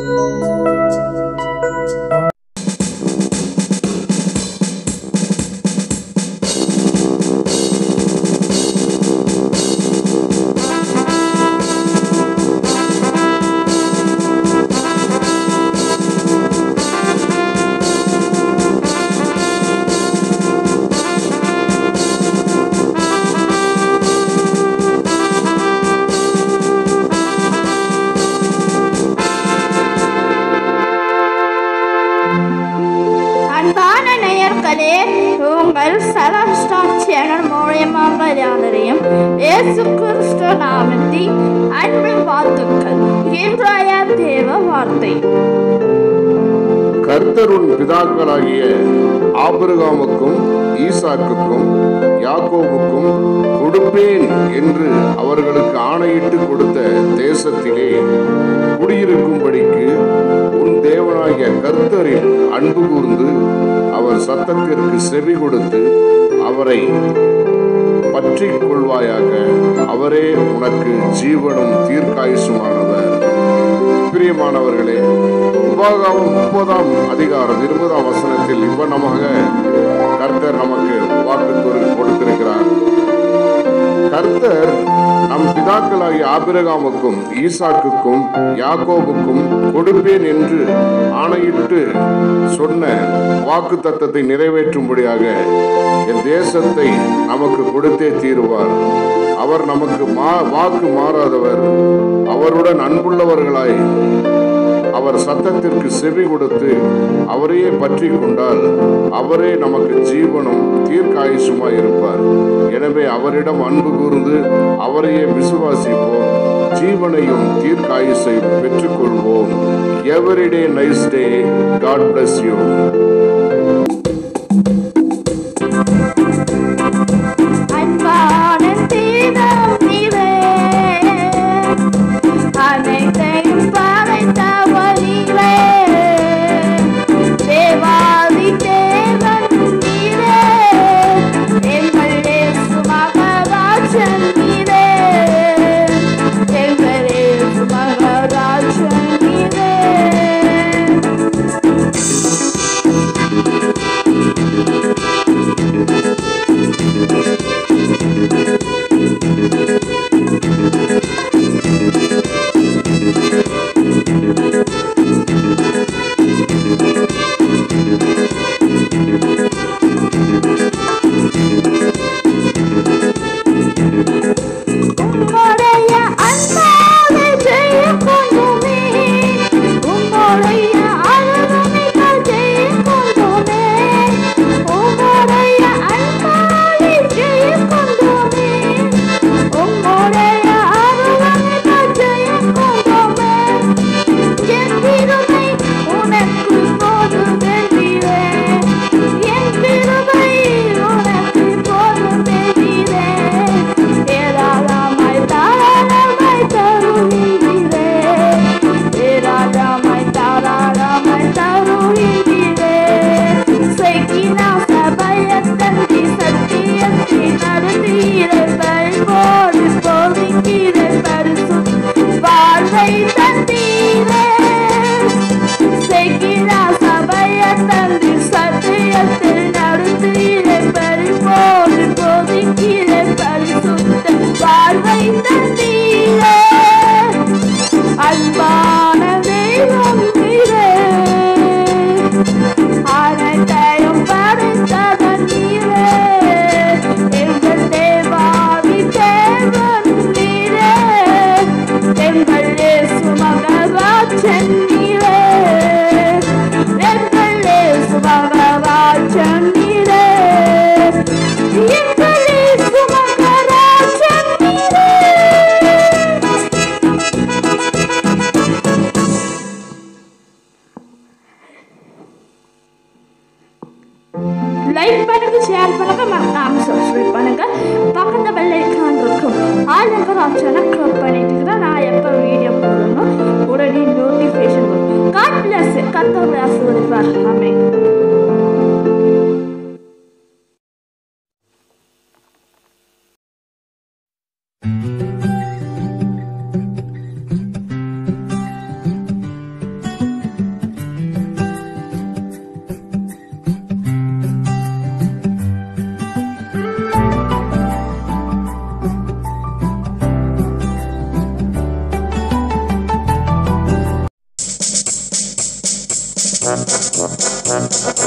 அன்பான நேயர்களே உங்கள் சரஸ்டா சேனல் மூலியமாக யாவரையும் இயேசு கிறிஸ்து நாமத்தில் அன்பின் வாழ்த்துக்கள் இன்றைய தேவ வார்த்தை கர்த்தருன் பிதாக்களாகிய ஆபிரகாமுக்கும் ஈசாக்குக்கும் யாக்கோபுக்கும் கொடுப்பேன் என்று அவர்களுக்கு ஆணையிட்டு கொடுத்த தேசத்திலே குடியிருக்கும்படிக்கு உன் தேவனாகிய கர்த்தரில் அன்பு கூர்ந்து அவர் சத்தத்திற்கு செவி கொடுத்து அவரை பற்றிக் கொள்வாயாக அவரே உனக்கு ஜீவனும் தீர்க்காயுசுமானவர் பிரியமானவர்களே உபாகாமம் முப்பதாம் அதிகாரம் இருபதாம் வசனத்தில் இவ்வனமாக கர்த்தர் நமக்கு வாக்கு கொடுத்திருக்கிறார் கர்த்தர் நம் பிதாக்களாகிய ஆபிரகாமுக்கும் ஈசாக்குக்கும் யாக்கோபுக்கும் கொடுப்பேன் என்று ஆணையிட்டு சொன்ன வாக்கு தத்தத்தை நிறைவேற்றும்படியாக என் தேசத்தை நமக்கு கொடுத்தே தீருவார் அவர் நமக்கு மா வாக்கு மாறாதவர் அவருடன் அன்புள்ளவர்களாய் அவர் சத்தத்திற்கு செவி கொடுத்து அவரையே பற்றி கொண்டால் அவரே நமக்கு ஜீவனும் தீர்க்காயுசுமாய் இருப்பார் எனவே அவரிடம் அன்பு கூர்ந்து அவரையே விசுவாசிப்போம் ஜீவனையும் தீர்க்காயுசையும் பெற்றுக்கொள்வோம் everyday nice day God bless you அன்பான தீதம் நீரே அனைத்தையும் படைத்த வழியிலே தேவாதி தேவன் நீரே எங்கள் இயேசு மகராஜன் நீரே எங்கள் இயேசு மகராஜன் நீரே உம்முடைய அன்பாலே ஜெயம் கொண்டுமே உம்முடைய அரவணைப்பால் ஜெயம் கொண்டுமே உம்முடைய அன்பாலே ஜெயம் கொண்டுமே உம்முடைய அரவணைப்பால் ஜெயம் கொண்டுமே என் திருமை உனக்கு போதுமென்றீரே என் திருமை உனக்கு போதுமென்றீரே ஏராளமாய் தாராளமாய் தருகின்றீரே ஏராளமாய் தாராளமாய் தருகின்றீரே செய்கினா சபையத்தந்தி சத்தியத்தை நடந்தீரே பல்போடு போதிக்கிறே பரிசு வாழ்வை தந்தீரே செய்கிறா சபையத்தந்தி சத்தியத்தில் நடந்தீரே பரிபோடு போதிக்கிறே பரிசுத்த வாழ்வை தந்தீரே அன்பான தெய்வம் நீரே அனைத்தையும் படைத்தவன் நீரே எங்கள் தேவாதி தேவன் நீரே எங்கள் இயேசு மகராஜன் நீரே எங்கள் இயேசு மகராஜன் நீரே எங்கள் இயேசு மகராஜன் நீரே லைக் பண்ணுங்க ஷேர் பண்ணுங்க மறக்காம சப்ஸ்கிரைப் பண்ணுங்க பக்கத்துல பெல் ஐக்கான் இருக்கும் ஆல் நம்பர் ஆப்ஷனை கிளிக் பண்ணிட்டீங்கன்னா நான் எப்போ வீடியோ போடணும் உடனே நோட்டிஃபிகேஷன் வரும் காட் பிளஸ் கத்தோட ஆசீர்வதிப்பார் ஆமென் ஆமென்